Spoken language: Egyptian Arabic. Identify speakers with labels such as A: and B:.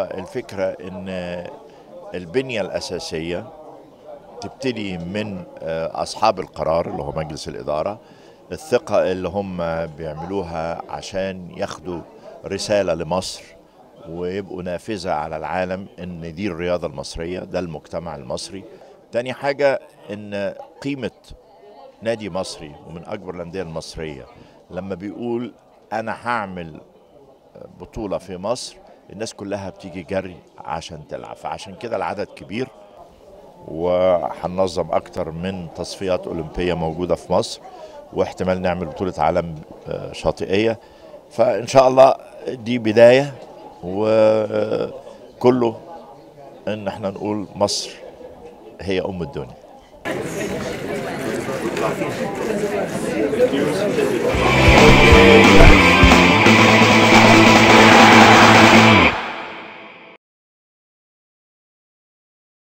A: الفكرة ان البنية الأساسية تبتدي من أصحاب القرار اللي هو مجلس الإدارة الثقة اللي هم بيعملوها عشان ياخدوا رسالة لمصر ويبقوا نافذة على العالم ان دي الرياضة المصرية ده المجتمع المصري تاني حاجة ان قيمة نادي مصري ومن اكبر الاندية المصرية لما بيقول انا هعمل بطولة في مصر الناس كلها بتيجي جري عشان تلعب فعشان كده العدد كبير وهننظم اكتر من تصفيات اولمبية موجودة في مصر واحتمال نعمل بطولة عالم شاطئية فان شاء الله دي بداية وكله ان احنا نقول مصر هي ام الدنيا